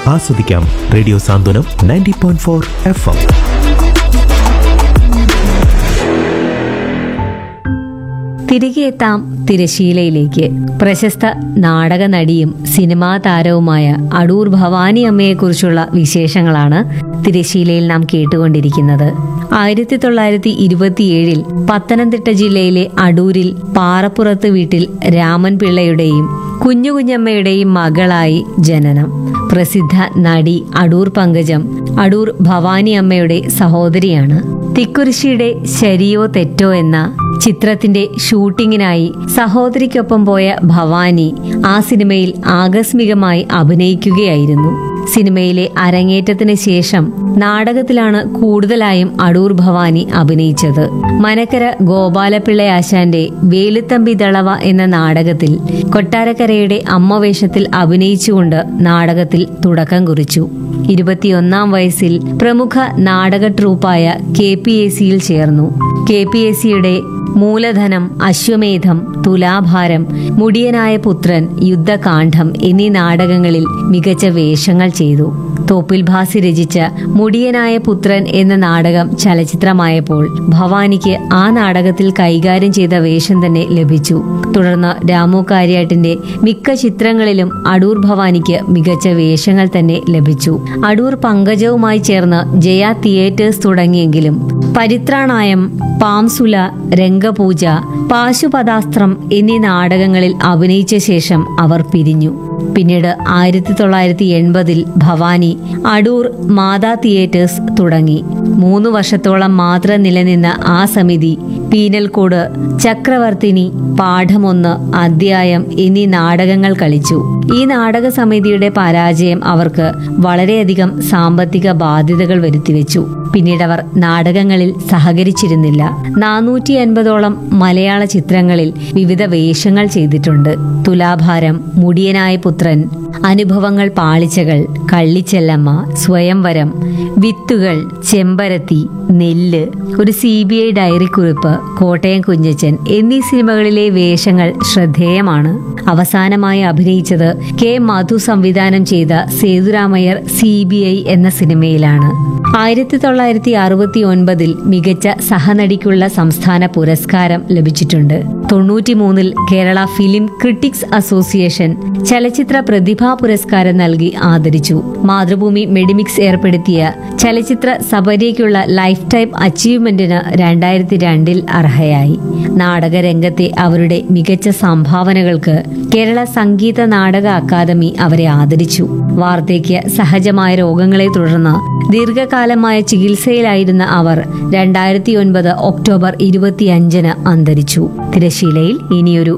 ആസ്വദിക്കാം radio Santhwanam ninety point four F M തിരികെ എത്താം തിരശീലയിലേക്ക് പ്രശസ്ത നാടക നടിയും സിനിമാ താരവുമായ അടൂർ ഭവാനി അമ്മയെക്കുറിച്ചുള്ള വിശേഷങ്ങളാണ് തിരശീലയിൽ നാം കേട്ടുകൊണ്ടിരിക്കുന്നത് ആയിരത്തി തൊള്ളായിരത്തി ഇരുപത്തിയേഴിൽ പത്തനംതിട്ട ജില്ലയിലെ അടൂരിൽ പാറപ്പുറത്ത് വീട്ടിൽ രാമൻ പിള്ളയുടെയും കുഞ്ഞു കുഞ്ഞമ്മയുടെയും മകളായി ജനനം പ്രസിദ്ധ നടി അടൂർ പങ്കജം അടൂർ ഭവാനി അമ്മയുടെ സഹോദരിയാണ് തിക്കുരിശിയുടെ ശരിയോ തെറ്റോ എന്ന ചിത്രത്തിന്റെ ഷൂട്ടിങ്ങിനായി സഹോദരിക്കൊപ്പം പോയ ഭവാനി ആ സിനിമയിൽ ആകസ്മികമായി അഭിനയിക്കുകയായിരുന്നു സിനിമയിലെ അരങ്ങേറ്റത്തിന് ശേഷം നാടകത്തിലാണ് കൂടുതലായും അടൂർ ഭവാനി അഭിനയിച്ചത് മനക്കര ഗോപാലപിള്ള ആശാന്റെ വേലുത്തമ്പി ദളവ എന്ന നാടകത്തിൽ കൊട്ടാരക്കരയുടെ അമ്മ വേഷത്തിൽ അഭിനയിച്ചുകൊണ്ട് നാടകത്തിൽ തുടക്കം കുറിച്ചു ഇരുപത്തിയൊന്നാം വയസ്സിൽ പ്രമുഖ നാടക ട്രൂപ്പായ കെ പി എ സിയിൽ ചേർന്നു കെ പി എസ് സിയുടെ മൂലധനം അശ്വമേധം തുലാഭാരം മുടിയനായ പുത്രൻ യുദ്ധകാന്ഡം എന്നീ നാടകങ്ങളിൽ മികച്ച വേഷങ്ങൾ ചെയ്തു തോപ്പിൽ ഭാസി രചിച്ച മുടിയനായ പുത്രൻ എന്ന നാടകം ചലച്ചിത്രമായപ്പോൾ ഭവാനിക്ക് ആ നാടകത്തിൽ കൈകാര്യം ചെയ്ത വേഷം തന്നെ ലഭിച്ചു തുടർന്ന് രാമു കാര്യാട്ടിന്റെ മിക്ക ചിത്രങ്ങളിലും അടൂർ ഭവാനിക്ക് മികച്ച വേഷങ്ങൾ തന്നെ ലഭിച്ചു അടൂർ പങ്കജവുമായി ചേർന്ന് ജയ തിയേറ്റേഴ്സ് തുടങ്ങിയെങ്കിലും പരിത്രാണായം പാംസുല രംഗപൂജ പാശുപതാസ്ത്രം എന്നീ നാടകങ്ങളിൽ അഭിനയിച്ച ശേഷം അവർ പിരിഞ്ഞു പിന്നീട് ആയിരത്തി തൊള്ളായിരത്തി എൺപതിൽ ഭവാനി അടൂർ മാതാ തിയേറ്റേഴ്സ് തുടങ്ങി മൂന്ന് വർഷത്തോളം മാത്രം നിലനിന്ന ആ സമിതി പീനൽക്കോട് ചക്രവർത്തിനി പാഠമൊന്ന് അധ്യായം എന്നീ നാടകങ്ങൾ കളിച്ചു ഈ നാടക സമിതിയുടെ പരാജയം അവർക്ക് വളരെയധികം സാമ്പത്തിക ബാധ്യതകൾ വരുത്തിവെച്ചു പിന്നീട് അവർ നാടകങ്ങളിൽ സഹകരിച്ചിരുന്നില്ല നാനൂറ്റി അൻപതോളം മലയാള ചിത്രങ്ങളിൽ വിവിധ വേഷങ്ങൾ ചെയ്തിട്ടുണ്ട് തുലാഭാരം മുടിയനായ പുത്രൻ അനുഭവങ്ങൾ പാളിച്ചകൾ കള്ളിച്ചെല്ലമ്മ സ്വയംവരം വിത്തുകൾ ചെമ്പരത്തി നെല്ല് ഒരു സി ബി ഐ ഡയറി കുറിപ്പ് കോട്ടയം കുഞ്ഞച്ചൻ എന്നീ സിനിമകളിലെ വേഷങ്ങൾ ശ്രദ്ധേയമാണ് അവസാനമായി അഭിനയിച്ചത് കെ മധു സംവിധാനം ചെയ്ത സേതുരാമയ്യർ സി ബി ഐ എന്ന സിനിമയിലാണ് ആയിരത്തി തൊള്ളായിരത്തി അറുപത്തി ഒൻപതിൽ മികച്ച സഹനടിക്കുള്ള സംസ്ഥാന പുരസ്കാരം ലഭിച്ചിട്ടുണ്ട് തൊണ്ണൂറ്റിമൂന്നിൽ കേരള ഫിലിം ക്രിട്ടിക്സ് അസോസിയേഷൻ ചലച്ചിത്ര പ്രതിഭാ പുരസ്കാരം നൽകി ആദരിച്ചു മാതൃഭൂമി മെഡിമിക്സ് ഏർപ്പെടുത്തിയ ചലച്ചിത്ര സബരിക്കുള്ള ലൈഫ് ടൈം അച്ചീവ്മെന്റിന് രണ്ടായിരത്തി രണ്ടിൽ അർഹയായി നാടകരംഗത്തെ അവരുടെ മികച്ച സംഭാവനകൾക്ക് കേരള സംഗീത നാടക അക്കാദമി അവരെ ആദരിച്ചു വാർദ്ധക്യ സഹജമായ രോഗങ്ങളെ തുടർന്ന് ദീർഘകാലമായ ചികിത്സയിലായിരുന്ന അവർ രണ്ടായിരത്തി ഒൻപത് ഒക്ടോബർ ഇരുപത്തിയഞ്ചിന് അന്തരിച്ചു തിരശീലയിൽ ഇനിയൊരു